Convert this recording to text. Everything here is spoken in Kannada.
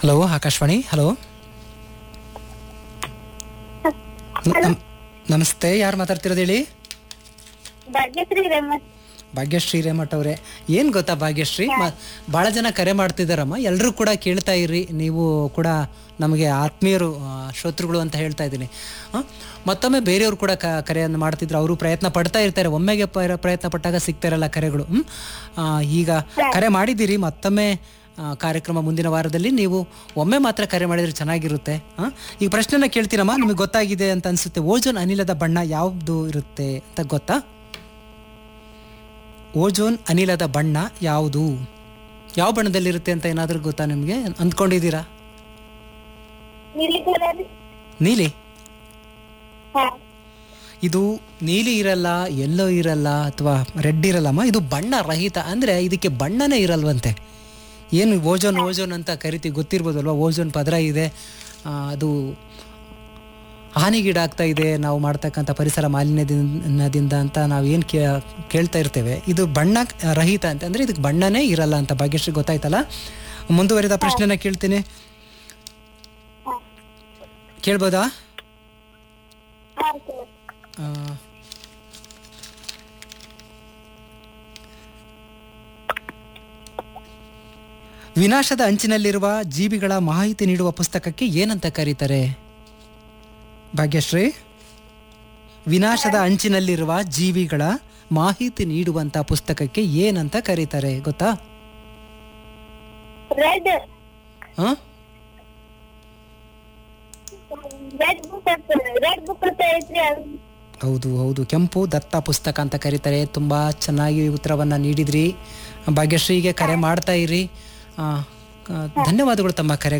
ಹಲೋ ಆಕಾಶವಾಣಿ ಹಲೋ ನ- ನಮ್- ನಮಸ್ತೆ ಯಾರು ಮಾತಾಡ್ತಿರೋದು ಹೇಳಿ ಭಾಗ್ಯಶ್ರೀ ರೇಮತ್ ಭಾಗ್ಯಶ್ರೀ ರೇಮಠ್ ಅವರೇ ಏನು ಗೊತ್ತಾ ಭಾಗ್ಯಶ್ರೀ ಮ- ಭಾಳ ಜನ ಕರೆ ಮಾಡ್ತಿದ್ದಾರಮ್ಮ ಎಲ್ಲರೂ ಕೂಡ ಕೇಳ್ತಾ ಇರ್ರಿ ನೀವು ಕೂಡ ನಮಗೆ ಆತ್ಮೀಯರು ಆ, ಶ್ರೋತೃಗಳು ಅಂತ ಹೇಳ್ತಾ ಇದ್ದೀನಿ ಆ, ಮತ್ತೊಮ್ಮೆ ಬೇರೆಯವರು ಕೂಡ ಕ ಕರೆಯನ್ನು ಮಾಡ್ತಿದ್ರು ಅವರು ಪ್ರಯತ್ನ ಪಡ್ತಾ ಇರ್ತಾರೆ ಒಮ್ಮೆಗೆ ಪ- ಪ್ರಯತ್ನ ಪಟ್ಟಾಗ ಸಿಗ್ತಾರಲ್ಲ ಕರೆಗಳು ಹ್ಮ್? ಆ, ಈಗ ಕರೆ ಮಾಡಿದ್ದೀರಿ ಮತ್ತೊಮ್ಮೆ ಆ, ಕಾರ್ಯಕ್ರಮ ಮುಂದಿನ ವಾರದಲ್ಲಿ ನೀವು ಒಮ್ಮೆ ಮಾತ್ರ ಕರೆ ಮಾಡಿದ್ರೆ ಚೆನ್ನಾಗಿರುತ್ತೆ ಆ? ಈಗ ಪ್ರಶ್ನೆನ ಕೇಳ್ತೀರಮ್ಮ ನಿಮಗೆ ಗೊತ್ತಾಗಿದೆ ಅಂತ ಅನ್ಸುತ್ತೆ ಓಜೋನ್ ಅನಿಲದ ಬಣ್ಣ ಯಾವುದು ಇರುತ್ತೆ ಅಂತ ಗೊತ್ತಾ ಓಜೋನ್ ಅನಿಲದ ಬಣ್ಣ ಯಾವುದು ಯಾವ ಬಣ್ಣದಲ್ಲಿರುತ್ತೆ ಅಂತ ಏನಾದರೂ ಗೊತ್ತಾ ನಿಮಗೆ ಅಂದ್ಕೊಂಡಿದ್ದೀರಾ ನೀಲಿ ಕಲರ್ ನೀಲಿ ಹಾ ಇದು ನೀಲಿ ಇರಲ್ಲ ಎಲ್ಲೋ ಇರಲ್ಲ ಅಥವಾ ರೆಡ್ ಇರಲ್ಲಮ್ಮ ಇದು ಬಣ್ಣ ರಹಿತ ಅಂದರೆ ಇದಕ್ಕೆ ಬಣ್ಣನೇ ಇರಲ್ವಂತೆ ಏನು ಓಜೋನ್ ಓಜೋನ್ ಅಂತ ಕರಿತೀವಿ ಗೊತ್ತಿರ್ಬೋದಲ್ವಾ ಓಜೋನ್ ಪದರ ಇದೆ ಆ, ಅದು ಹಾನಿಗೀಡಾಗ್ತಾ ಇದೆ ನಾವು ಮಾಡ್ತಕ್ಕಂಥ ಪರಿಸರ ಮಾಲಿನ್ಯದಿಂದ ಅಂತ ನಾವು ಏನು ಕೇಳ್ತಾ ಇರ್ತೇವೆ ಇದು ಬಣ್ಣ ರಹಿತ ಅಂತ ಅಂದರೆ ಇದಕ್ಕೆ ಬಣ್ಣನೇ ಇರಲ್ಲ ಅಂತ ಭಾಗ್ಯಶ್ರೀ ಗೊತ್ತಾಯ್ತಲ್ಲ ಮುಂದುವರಿದ ಪ್ರಶ್ನೆನ ಕೇಳ್ತೀನಿ ಕೇಳ್ಬೋದಾ ಹಾ ಸರ್ ಆ, ವಿನಾಶದ ಅಂಚಿನಲ್ಲಿರುವ ಜೀವಿಗಳ ಮಾಹಿತಿ ನೀಡುವ ಪುಸ್ತಕಕ್ಕೆ ಏನಂತ ಕರೀತಾರೆ ಭಾಗ್ಯಶ್ರೀ ವಿನಾಶದ ಅಂಚಿನಲ್ಲಿರುವ ಜೀವಿಗಳ ಮಾಹಿತಿ ನೀಡುವಂತ ಪುಸ್ತಕಕ್ಕೆ ಏನಂತ ಕರೀತಾರೆ ಗೊತ್ತಾ ರೆಡ್ ಹ? ರೆಡ್ ಬುಕ್ ರೆಡ್ ಬುಕ್ ಅಂತ ಐತ್ರಿ ಅದು ಹೌದು ಹೌದು ಕೆಂಪು ದತ್ತ ಪುಸ್ತಕ ಅಂತ ಕರೀತಾರೆ ತುಂಬ ಚೆನ್ನಾಗಿ ಉತ್ತರವನ್ನು ನೀಡಿದ್ರಿ ಭಾಗ್ಯಶ್ರೀಗೆ ಕರೆ ಮಾಡ್ತಾ ಇರಿ ಆ, ಆ, ಧನ್ಯವಾದಗಳು ತಮ್ಮ ಕರೆಗೆ